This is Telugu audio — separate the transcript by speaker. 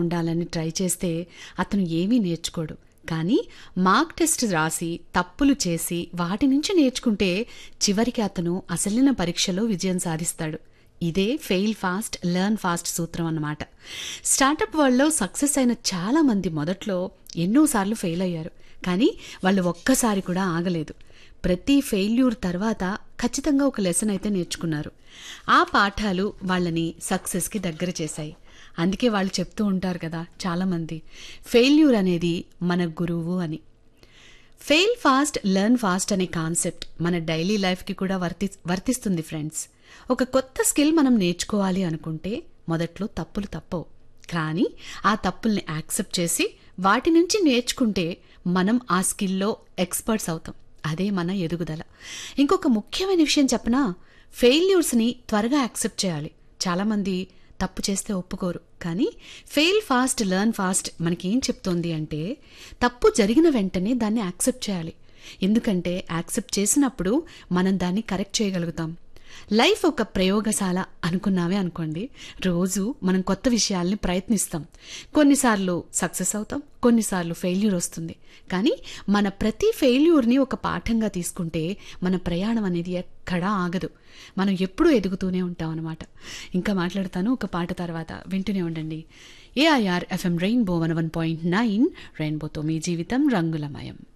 Speaker 1: ఉండాలని ట్రై చేస్తే అతను ఏమీ నేర్చుకోడు కానీ మార్క్ టెస్ట్ రాసి తప్పులు చేసి వాటి నుంచి నేర్చుకుంటే చివరికి అతను అసలైన పరీక్షలో విజయం సాధిస్తాడు ఇదే ఫెయిల్ ఫాస్ట్ లెర్న్ ఫాస్ట్ సూత్రం అన్నమాట స్టార్టప్ వరల్డ్లో సక్సెస్ అయిన చాలా మంది మొదట్లో ఎన్నోసార్లు ఫెయిల్ అయ్యారు కానీ వాళ్ళు ఒక్కసారి కూడా ఆగలేదు ప్రతి ఫెయిల్యూర్ తర్వాత ఖచ్చితంగా ఒక లెసన్ అయితే నేర్చుకున్నారు ఆ పాఠాలు వాళ్ళని సక్సెస్కి దగ్గర చేశాయి అందుకే వాళ్ళు చెప్తూ ఉంటారు కదా చాలామంది ఫెయిల్యూర్ అనేది మన గురువు అని ఫెయిల్ ఫాస్ట్ లెర్న్ ఫాస్ట్ అనే కాన్సెప్ట్ మన డైలీ లైఫ్కి కూడా వర్తి వర్తిస్తుంది ఫ్రెండ్స్ ఒక కొత్త స్కిల్ మనం నేర్చుకోవాలి అనుకుంటే మొదట్లో తప్పులు తప్పవు కానీ ఆ తప్పుల్ని యాక్సెప్ట్ చేసి వాటి నుంచి నేర్చుకుంటే మనం ఆ స్కిల్లో ఎక్స్పర్ట్స్ అవుతాం అదే మన ఎదుగుదల ఇంకొక ముఖ్యమైన విషయం చెప్పనా ఫెయిల్యూర్స్ని త్వరగా యాక్సెప్ట్ చేయాలి చాలామంది తప్పు చేస్తే ఒప్పుకోరు కానీ ఫెయిల్ ఫాస్ట్ లెర్న్ ఫాస్ట్ మనకి ఏం చెప్తోంది అంటే తప్పు జరిగిన వెంటనే దాన్ని యాక్సెప్ట్ చేయాలి ఎందుకంటే యాక్సెప్ట్ చేసినప్పుడు మనం దాన్ని కరెక్ట్ చేయగలుగుతాం లైఫ్ ఒక ప్రయోగశాల అనుకున్నామే అనుకోండి రోజు మనం కొత్త విషయాల్ని ప్రయత్నిస్తాం కొన్నిసార్లు సక్సెస్ అవుతాం కొన్నిసార్లు ఫెయిల్యూర్ వస్తుంది కానీ మన ప్రతి ఫెయిల్యూర్ని ఒక పాఠంగా తీసుకుంటే మన ప్రయాణం అనేది ఎక్కడా ఆగదు మనం ఎప్పుడూ ఎదుగుతూనే ఉంటాం అనమాట ఇంకా మాట్లాడతాను ఒక పాట తర్వాత వింటూనే ఉండండి AIR FM Rainbow one one point nine రెయిన్బోతో మీ జీవితం రంగులమయం